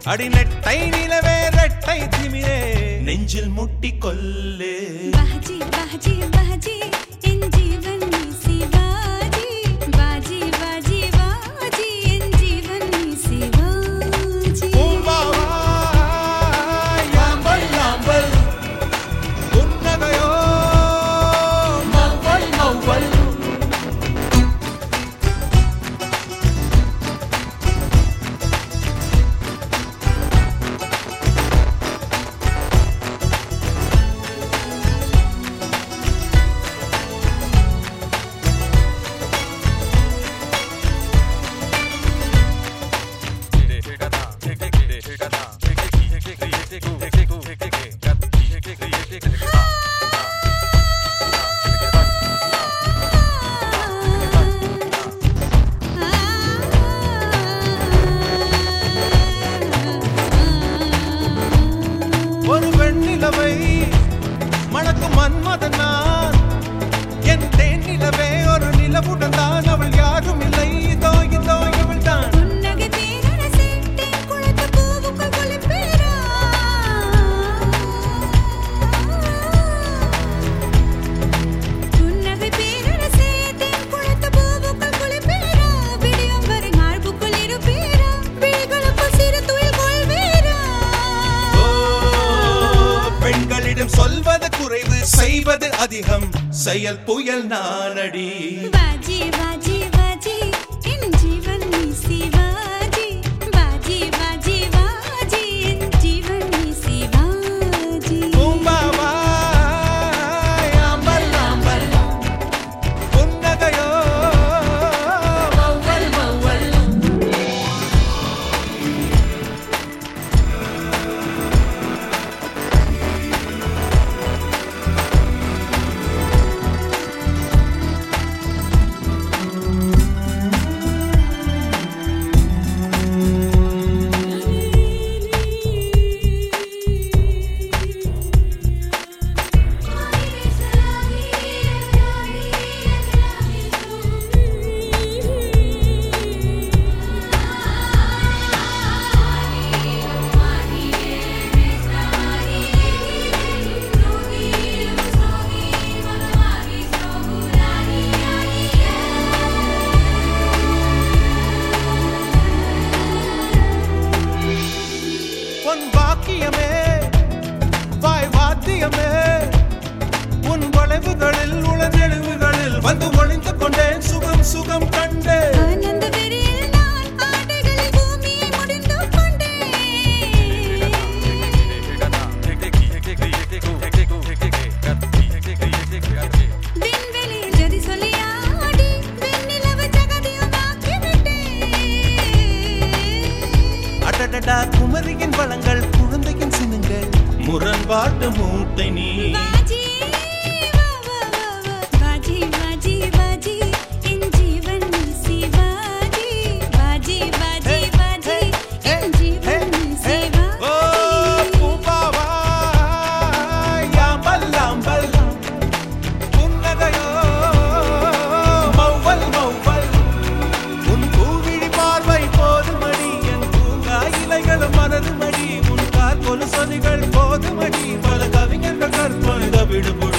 அடி நெட்டை நிலவே ரெட்டை திமிரே நெஞ்சில் முட்டி கொல்லு बाजी बाजी बाजी इन जीवन में शिवाजी बाजी बाजी बाजी इन जीवन में शिवाजी பூம்பாவாய் யாம்பல் யாம்பல் புன்னகையோ மௌவல் மௌவல் ஒரு வெண்ணிலவை மணக்கும் மன்மதன் நான் என் தேன் நிலவே ஒரு நிலவுடன் தான் அவள் யாரும் இல்லை இதோ இதோ இவள் தான் புன்னகை பேரரசே தேன் குளத்து பூவுக்குள் குளிப்பேரா புன்னகை பேரரசே தேன் குளத்து பூவுக்குள் குளிப்பேரா விடியும் வரை மார்புக்குள் இருப்பேரா விழிகளுக்குள் சிறு துயில் கொள்வேரா ஓ, பெண்களிடம் சொல்வது குறைவு செய்வது அதிகம் செயல் புயல் நானடி बाजी बाजी बाजी इन जीवन में शिवाजी बाजी बाजी बाजी इन जीवन में शिवाजी பூம்பாவாய் ஆம்பல் ஆம்பல் புன்னகையோ மௌவல் மௌவல் உன் வாக்கியமே வாய் வாத்தியமே உன் வளைவுகளில் உளநெழுவுகளில் வந்து ஒளிந்து கொண்டேன் சுகம் சுகம் கண்டேன் ஆனந்த வெறியில் நான் ஆடைகளில் பூமியை முடிந்து கொண்டேன் விண்வெளியில் ஜதி சொல்லி ஆடி வெண்ணிலவு ஜகதியும் ஆக்கிவிட்டேன் அடடடா குமரியின் வளங்கள் குழந்தையின் சினுங்கள் முரண்பாட்டு மூட்டை நீ बाजी वा वा वा वा बाजी बाजी बाजी इन जीवन में शिवाजी बाजी बाजी बाजी इन जीवन में ஓ शिवाजी பூம்பாவாய் யாம்பல் ஆம்பல் புன்னகையோ மௌவல் மௌவல் உன் பூவிழி பார்வை போதுமடி என் பூங்கா இலைகளும் மனதுமடி உன் கால் கொலுசொலிகள் போதுமடி பல கவிஞர்கள் கற்பனை விடுபு